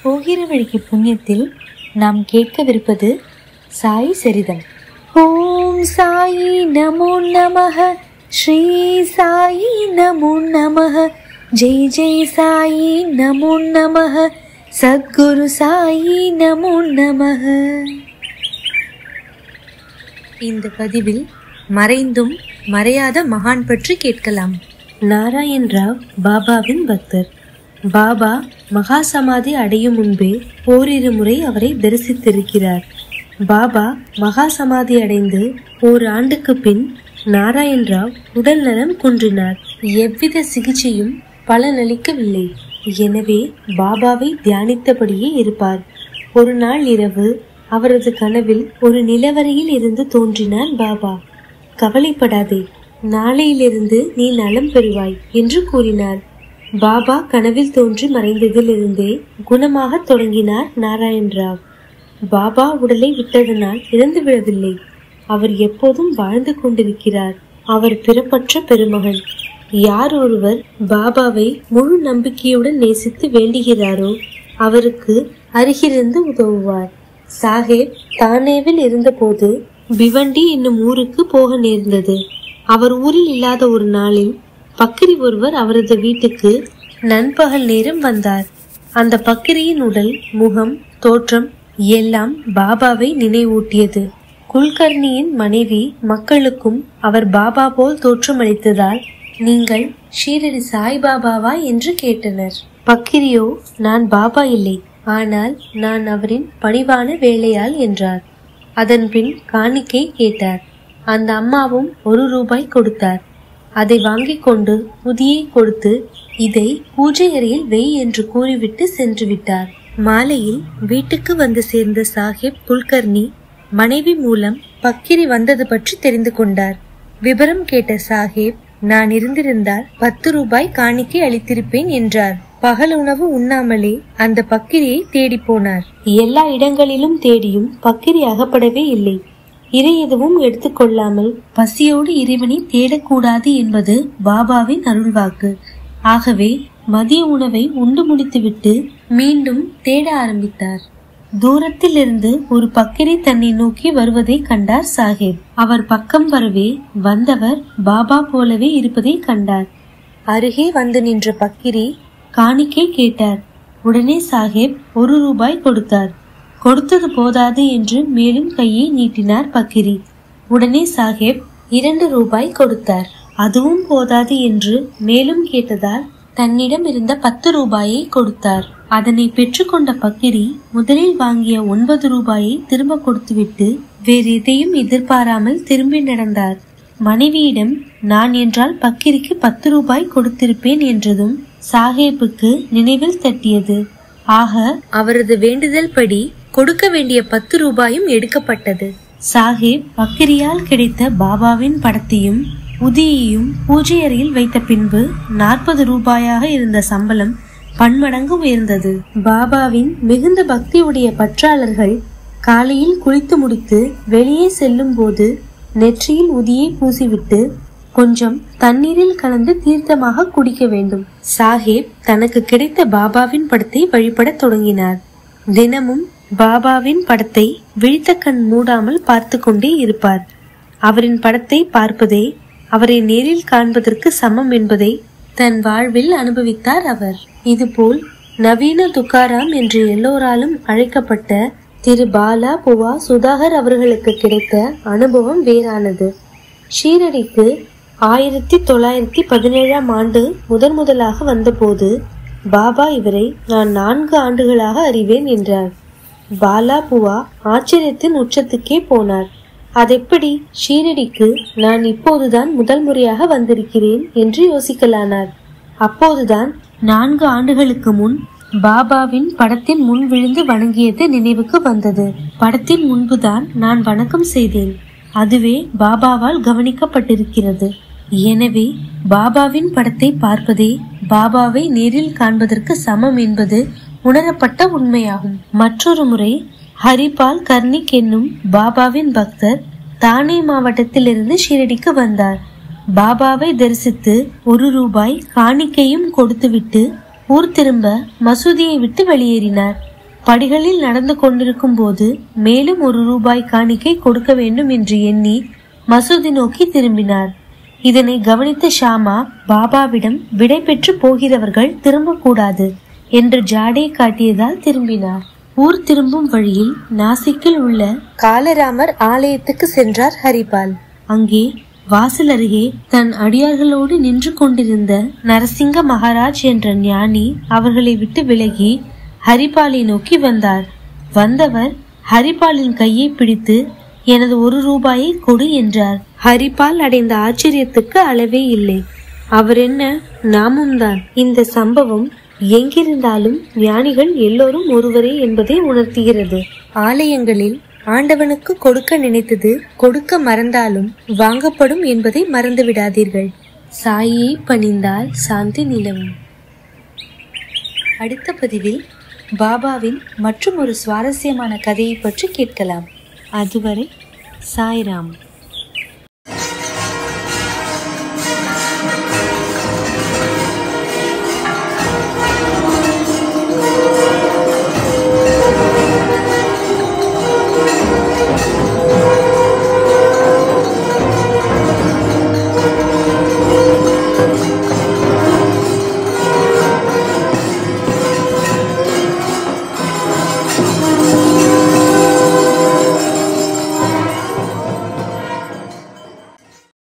போகிற வழிக்கு புண்ணியத்தில் நாம் கேட்கவிருப்பது சாய் சரிதம் ஓம் சாயி நமோ நமः ஸ்ரீ சாயி நமோ நமः ஜெய் ஜெய் சாயி நமோ நமः சத்குரு சாயி நமோ நமः இந்த பதிவில் மறைந்தும் மறையாத மகான் பற்றி கேட்கலாம் நாராயண் ராவ் பாபாவின் பக்தர் பாபா மகா சமாதி அடையும் முன்பே ஓரிரு முறை அவரை தரிசித்திருக்கிறார் பாபா மகா சமாதி அடைந்து ஓர் ஆண்டுக்கு பின் நாராயண் ராவ் உடல் நலம் குன்றினார் எவ்வித சிகிச்சையும் பலனளிக்கவில்லை எனவே பாபாவை தியானித்தபடியே இருப்பார் ஒரு நாள் இரவு அவரது கனவில் ஒரு நிலவரையில் இருந்து தோன்றினார் பாபா கவலைப்படாதே நாளையிலிருந்து நீ நலம் பெறுவாய் என்று கூறினார் பாபா கனவில் தோன்றி மறைந்ததிலிருந்தே குணமாக தொடங்கினார் நாராயண் ராவ் பாபா உடலை விட்டதனால் இறந்து விடவில்லை அவர் எப்போதும் வாழ்ந்து கொண்டிருக்கிறார் அவர் பிறப்பற்ற பெருமகன் யார் ஒருவர் பாபாவை முழு நம்பிக்கையுடன் நேசித்து வேண்டுகிறாரோ அவருக்கு அருகிலிருந்து உதவுவார் சாஹேப் தானேவில் இருந்தபோது பிவண்டி என்னும் ஊருக்கு போக நேர்ந்தது அவர் ஊரில் இல்லாத ஒரு நாளில் பக்கிரி ஒருவர் அவரது வீட்டுக்கு நண்பகல் நேரம் வந்தார் அந்த பக்கிரியின் உடல் முகம் தோற்றம் எல்லாம் பாபாவை நினைவூட்டியது குல்கர்ணியின் மனைவி மக்களுக்கும் அவர் பாபா போல் தோற்றமளித்ததால் நீங்கள் ஷீரடி சாய்பாபாவா என்று கேட்டனர் பக்கிரியோ நான் பாபா இல்லை ஆனால் நான் அவரின் பணிவான வேலையாள் என்றார் அதன் பின் காணிக்கை கேட்டார் அந்த அம்மாவும் ஒரு ரூபாய் கொடுத்தார் அதை வாங்கிக் கொண்டு புதியை கொடுத்து இதை பூஜை அறையில் வெய் என்று கூறிவிட்டு சென்று விட்டார் மாலையில் வீட்டுக்கு வந்து சேர்ந்த சாஹிப் குல்கர்னி மனைவி மூலம் பக்கிரி வந்தது பற்றி தெரிந்து கொண்டார் விபரம் கேட்ட சாஹிப் நான் இருந்திருந்தால் பத்து ரூபாய் காணிக்கை அளித்திருப்பேன் என்றார் பகல் உணவு உண்ணாமலே அந்த பக்கிரியை தேடி போனார் எல்லா இடங்களிலும் தேடியும் பக்கிரி அகப்படவே இல்லை இறை எதுவும் எடுத்துக்கொள்ளாமல் பசியோடு இறைவனை தேடக்கூடாது என்பது பாபாவின் அருள்வாக்கு ஆகவே மதிய உணவை உண்டு முடித்துவிட்டு மீண்டும் தேட ஆரம்பித்தார் தூரத்தில் இருந்து ஒரு பக்கிரி தன்னை நோக்கி வருவதை கண்டார் சாஹிப் அவர் பக்கம் வரவே வந்தவர் பாபா போலவே இருப்பதை கண்டார் அருகே வந்து நின்ற பக்கிரி காணிக்கை கேட்டார் உடனே சாஹிப் ஒரு ரூபாய் கொடுத்தார் கொடுத்தது போதாது என்று மேலும் கையை நீட்டினார் பக்கிரி உடனே சாஹிப் இரண்டு ரூபாய் கொடுத்தார் அதுவும் போதாது என்று மேலும் கேட்டதால் தன்னிடம் இருந்த பத்து ரூபாயை கொடுத்தார் அதனை பெற்றுக்கொண்ட பக்கிரி முதலில் வாங்கிய ஒன்பது ரூபாயை திரும்ப கொடுத்துவிட்டு வேறு எதையும் எதிர்பாராமல் திரும்பி நடந்தார் மனைவியிடம் நான் என்றால் பக்கிரிக்கு பத்து ரூபாய் கொடுத்திருப்பேன் என்றதும் சாஹேப்புக்கு நினைவில் தட்டியது ஆக அவரது வேண்டுதல் படி கொடுக்க வேண்டிய பத்து ரூபாயும் எடுக்கப்பட்டது சாஹிப் பக்கிரியால் கிடைத்த பாபாவின் படத்தையும் உதியையும் பூஜை அறையில் வைத்த பின்பு நாற்பது ரூபாயாக இருந்த சம்பளம் பன்மடங்கு உயர்ந்தது பாபாவின் மிகுந்த பக்தியுடைய பற்றாளர்கள் காலையில் குளித்து முடித்து வெளியே செல்லும் போது நெற்றியில் உதியை பூசிவிட்டு கொஞ்சம் தண்ணீரில் கலந்து தீர்த்தமாக குடிக்க வேண்டும் சாஹேப் தனக்கு கிடைத்த பாபாவின் படத்தை வழிபடத் தொடங்கினார் தினமும் பாபாவின் படத்தை விழித்த கண் மூடாமல் பார்த்து கொண்டே இருப்பார் அவரின் படத்தை பார்ப்பதே அவரை நேரில் காண்பதற்கு சமம் என்பதை தன் வாழ்வில் அனுபவித்தார் அவர் இதுபோல் நவீன துக்காராம் என்று எல்லோராலும் அழைக்கப்பட்ட திரு பாலா புவா சுதாகர் அவர்களுக்கு கிடைத்த அனுபவம் வேறானது ஷீரடிக்கு ஆயிரத்தி தொள்ளாயிரத்தி பதினேழாம் ஆண்டு முதன் முதலாக வந்தபோது பாபா இவரை நான் நான்கு ஆண்டுகளாக அறிவேன் என்றார் பாலா புவா ஆச்சரியத்தின் உச்சத்துக்கே போனார் அதெப்படி ஷீரடிக்கு நான் இப்போதுதான் முதல் முறையாக வந்திருக்கிறேன் என்று யோசிக்கலானார் அப்போதுதான் நான்கு ஆண்டுகளுக்கு முன் பாபாவின் படத்தின் முன் விழுந்து வணங்கியது நினைவுக்கு வந்தது படத்தின் முன்புதான் நான் வணக்கம் செய்தேன் அதுவே பாபாவால் கவனிக்கப்பட்டிருக்கிறது எனவே பாபாவின் படத்தை பார்ப்பதே பாபாவை நேரில் காண்பதற்கு சமம் என்பது உணரப்பட்ட உண்மையாகும் மற்றொரு முறை ஹரிபால் கர்னிக் என்னும் பாபாவின் பக்தர் தானே மாவட்டத்திலிருந்து ஷிரடிக்கு வந்தார் பாபாவை தரிசித்து ஒரு ரூபாய் காணிக்கையும் கொடுத்துவிட்டு ஊர் திரும்ப மசூதியை விட்டு வெளியேறினார் படிகளில் நடந்து கொண்டிருக்கும் போது மேலும் ஒரு ரூபாய் காணிக்கை கொடுக்க வேண்டும் என்று எண்ணி மசூதி நோக்கி திரும்பினார் இதனை கவனித்த ஷாமா பாபாவிடம் விடை பெற்று போகிறவர்கள் திரும்பக்கூடாது என்று ஜாடை காட்டியதால் திரும்பினார் ஊர் திரும்பும் வழியில் நாசிக்கில் உள்ள காலராமர் ஆலயத்துக்கு சென்றார் ஹரிபால் அங்கே வாசல் அருகே தன் அடியார்களோடு நின்று கொண்டிருந்த நரசிங்க மகாராஜ் என்ற ஞானி அவர்களை விட்டு விலகி ஹரிபாலை நோக்கி வந்தார் வந்தவர் ஹரிபாலின் கையை பிடித்து எனது ஒரு ரூபாயை கொடு என்றார் ஹரிபால் அடைந்த ஆச்சரியத்துக்கு அளவே இல்லை அவர் என்ன நாமும் தான் இந்த சம்பவம் எங்கிருந்தாலும் ஞானிகள் எல்லோரும் ஒருவரே என்பதை உணர்த்துகிறது ஆலயங்களில் ஆண்டவனுக்கு கொடுக்க நினைத்தது கொடுக்க மறந்தாலும் வாங்கப்படும் என்பதை மறந்து விடாதீர்கள் சாயை பணிந்தால் சாந்தி நிலவும் அடுத்த பதிவில் பாபாவின் மற்றும் ஒரு சுவாரஸ்யமான கதையை பற்றி கேட்கலாம் அதுவரை சாய்ராம்